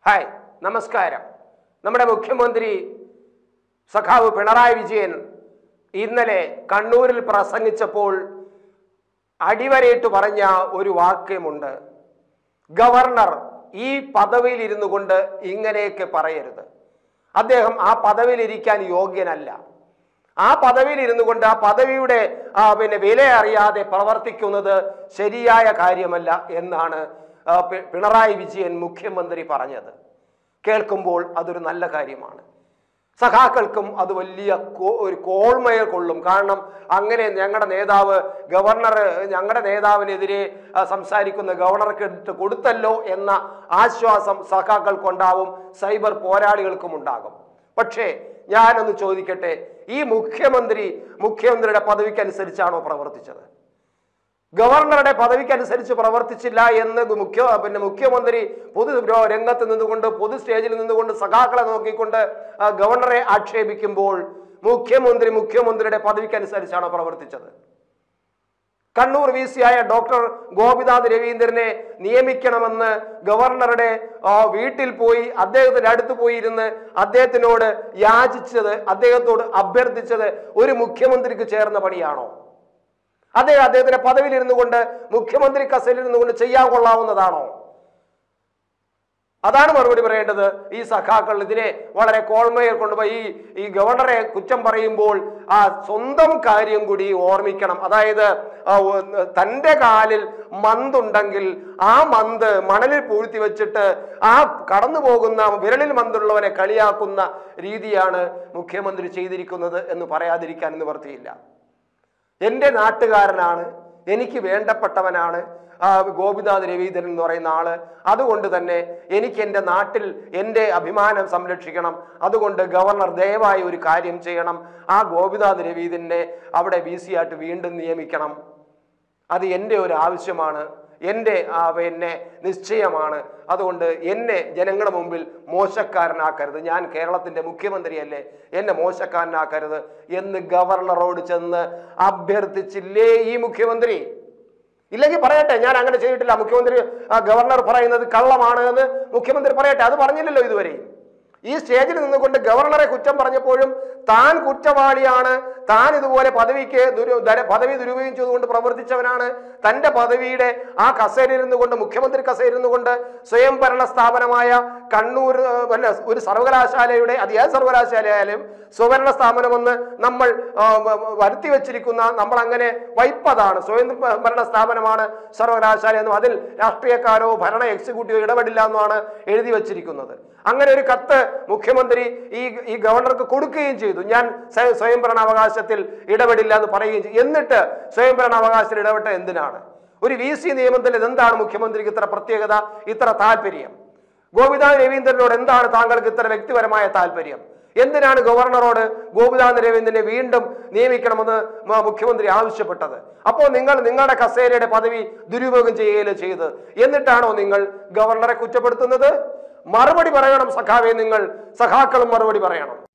hi നമസ്കാരം നമ്മുടെ മുഖ്യമന്ത്രി സഖാവ് പിണറായി വിജയൻ ഇന്നലെ കണ്ണൂരിൽ പ്രസംഗിച്ചപ്പോൾ അടിവരയിട്ട് പറഞ്ഞ ഒരു വാക്യമുണ്ട് ഗവർണർ ഈ പദവിയിൽ ഇരുന്നു കൊണ്ട് ഇങ്ങനെയൊക്കെ പറയരുത് അദ്ദേഹം ആ പദവിയിൽ ഇരിക്കാൻ യോഗ്യനല്ല ആ പദവിയിൽ ഇരുന്നു കൊണ്ട് ആ പദവിയുടെ ആ, പിന്നെ വില അറിയാതെ പ്രവർത്തിക്കുന്നത് ശരിയായ കാര്യമല്ല എന്നാണ് ആ, പി- പിണറായി വിജയൻ മുഖ്യമന്ത്രി പറഞ്ഞത് കേൾക്കുമ്പോൾ അതൊരു നല്ല കാര്യമാണ് സഖാക്കൾക്കും അത് വലിയ കോ- ഒരു കോൾമയ കൊള്ളും കാരണം അങ്ങനെ ഞങ്ങളുടെ നേതാവ് ഗവർണർ ഞങ്ങളുടെ നേതാവിനെതിരെ ആ, സംസാരിക്കുന്ന ഗവർണർക്ക് എടുത്ത് കൊടുത്തല്ലോ എന്ന ആശ്വാസം സഖാക്കൾക്കുണ്ടാവും സൈബർ പോരാളികൾക്കും ഉണ്ടാകും പക്ഷേ ഞാനൊന്ന് ചോദിക്കട്ടെ ഈ മുഖ്യമന്ത്രി മുഖ്യമന്ത്രിയുടെ പദവിക്കനുസരിച്ചാണോ പ്രവർത്തിച്ചത് ഗവർണറുടെ പദവിക്കനുസരിച്ച് പ്രവർത്തിച്ചില്ല എന്ന് മുഖ്യ പിന്നെ മുഖ്യമന്ത്രി പൊതു രോ- രംഗത്ത് നിന്നുകൊണ്ട് പൊതു സ്റ്റേജിൽ നിന്നുകൊണ്ട് സഖാക്കളെ നോക്കിക്കൊണ്ട് ആ, ഗവർണറെ ആക്ഷേപിക്കുമ്പോൾ മുഖ്യമന്ത്രി മുഖ്യമന്ത്രിയുടെ പദവിക്കനുസരിച്ചാണോ പ്രവർത്തിച്ചത് കണ്ണൂർ വി സി ആയ ഡോക്ടർ ഗോപിനാഥ് രവീന്ദ്രനെ നിയമിക്കണമെന്ന് ഗവർണറുടെ ആ, വീട്ടിൽ പോയി അദ്ദേഹത്തിന്റെ അടുത്ത് പോയി ഇരുന്ന് അദ്ദേഹത്തിനോട് യാചിച്ചത് അദ്ദേഹത്തോട് അഭ്യർത്ഥിച്ചത് ഒരു മുഖ്യമന്ത്രിക്ക് ചേർന്ന പണിയാണോ അദ്ദേഹം അദ്ദേഹത്തിന്റെ പദവിയിൽ ഇരുന്നു കൊണ്ട് മുഖ്യമന്ത്രി കസേരയിൽ ഇരുന്നു കൊണ്ട് ചെയ്യാൻ കൊള്ളാവുന്നതാണോ അതാണ് മറുപടി പറയേണ്ടത് ഈ സഖാക്കൾ ഇതിനെ വളരെ കോൾമയിൽ കൊണ്ടുപോയി ഈ ഈ ഗവർണറെ കുറ്റം പറയുമ്പോൾ ആ സ്വന്തം കാര്യം കൂടി ഓർമ്മിക്കണം അതായത് ആ, ഒന്ന് തന്റെ കാലിൽ മന്തുണ്ടെങ്കിൽ ആ മന്ത് മണലിൽ പൂഴ്ത്തി വെച്ചിട്ട് ആ കടന്നു പോകുന്ന വിരലിൽ മന്തുള്ളവനെ കളിയാക്കുന്ന രീതിയാണ് മുഖ്യമന്ത്രി ചെയ്തിരിക്കുന്നത് എന്ന് പറയാതിരിക്കാൻ നിവർത്തിയില്ല എൻ്റെ നാട്ടുകാരനാണ് എനിക്ക് വേണ്ടപ്പെട്ടവനാണ് ആ, ഗോപിനാഥ് രവീന്ദ്രൻ എന്ന് പറയുന്ന ആള് അതുകൊണ്ട് തന്നെ എനിക്ക് എൻ്റെ നാട്ടിൽ എൻ്റെ അഭിമാനം സംരക്ഷിക്കണം അതുകൊണ്ട് ഗവർണർ ദയവായി ഒരു കാര്യം ചെയ്യണം ആ ഗോപിനാഥ് രവീന്ദ്രനെ അവിടെ വി സി ആയിട്ട് വീണ്ടും നിയമിക്കണം അത് എൻ്റെ ഒരു ആവശ്യമാണ് എൻ്റെ ആ, പിന്നെ നിശ്ചയമാണ് അതുകൊണ്ട് എന്നെ ജനങ്ങളുടെ മുമ്പിൽ മോശക്കാരനാക്കരുത് ഞാൻ കേരളത്തിൻ്റെ മുഖ്യമന്ത്രിയല്ലേ എന്നെ മോശക്കാരനാക്കരുത് എന്ന് ഗവർണറോട് ചെന്ന് അഭ്യർത്ഥിച്ചില്ലേ ഈ മുഖ്യമന്ത്രി ഇല്ലെങ്കിൽ പറയട്ടെ ഞാൻ അങ്ങനെ ചെയ്തിട്ടില്ല മുഖ്യമന്ത്രി ആ, ഗവർണർ പറയുന്നത് കള്ളമാണ് എന്ന് മുഖ്യമന്ത്രി പറയട്ടെ അത് പറഞ്ഞില്ലല്ലോ ഇതുവരെയും ഈ സ്റ്റേജിൽ നിന്നുകൊണ്ട് ഗവർണറെ കുറ്റം പറഞ്ഞപ്പോഴും താൻ കുറ്റവാളിയാണ് താൻ ഇതുപോലെ പദവിക്ക് ദുരു ധര- പദവി ദുരുപയോഗം ചെയ്തുകൊണ്ട് പ്രവർത്തിച്ചവനാണ് തന്റെ പദവിയുടെ ആ കസേരയിൽ നിന്നുകൊണ്ട് മുഖ്യമന്ത്രി കസേരയിൽ നിന്നുകൊണ്ട് സ്വയംഭരണ സ്ഥാപനമായ കണ്ണൂർ ആ, വല്ല ഒരു സർവകലാശാലയുടെ അത് ഏത് സർവകലാശാലയായാലും സ്വഭരണ സ്ഥാപനമെന്ന് നമ്മൾ ആ, വ- വ- വരുത്തി വെച്ചിരിക്കുന്ന നമ്മൾ അങ്ങനെ വൈപ്പതാണ് സ്വയം ഭരണ സ്ഥാപനമാണ് സർവകലാശാല എന്നും അതിൽ രാഷ്ട്രീയക്കാരോ ഭരണ എക്സിക്യൂട്ടീവോ ഇടപെടില്ല എന്നുമാണ് എഴുതി വച്ചിരിക്കുന്നത് അങ്ങനെ ഒരു കത്ത് മുഖ്യമന്ത്രി ഈ ഈ ഗവർണർക്ക് കൊടുക്കുകയും ചെയ്തു ഞാൻ സ്വ- സ്വയംഭരണാവകാശത്തിൽ ഇടപെടില്ല എന്ന് പറയുകയും ചെയ്തു എന്നിട്ട് സ്വയംഭരണാവകാശത്തിൽ ഇടപെട്ട എന്തിനാണ് ഒരു വി സി നിയമത്തിൽ എന്താണ് മുഖ്യമന്ത്രിക്ക് ഇത്ര പ്രത്യേകത ഇത്ര താല്പര്യം ഗോപിനാഥ് രവീന്ദ്രനോട് എന്താണ് താങ്കൾക്ക് ഇത്ര വ്യക്തിപരമായ താല്പര്യം എന്തിനാണ് ഗവർണറോട് ഗോപിനാഥ് രവീന്ദ്രനെ വീണ്ടും നിയമിക്കണമെന്ന് മ- മുഖ്യമന്ത്രി ആവശ്യപ്പെട്ടത് അപ്പോൾ നിങ്ങൾ നിങ്ങളുടെ കസേരയുടെ പദവി ദുരുപയോഗം ചെയ്യുകയല്ലേ ചെയ്ത് എന്നിട്ടാണോ നിങ്ങൾ ഗവർണറെ കുറ്റപ്പെടുത്തുന്നത് മറുപടി പറയണം സഖാവെ നിങ്ങൾ സഖാക്കളും മറുപടി പറയണം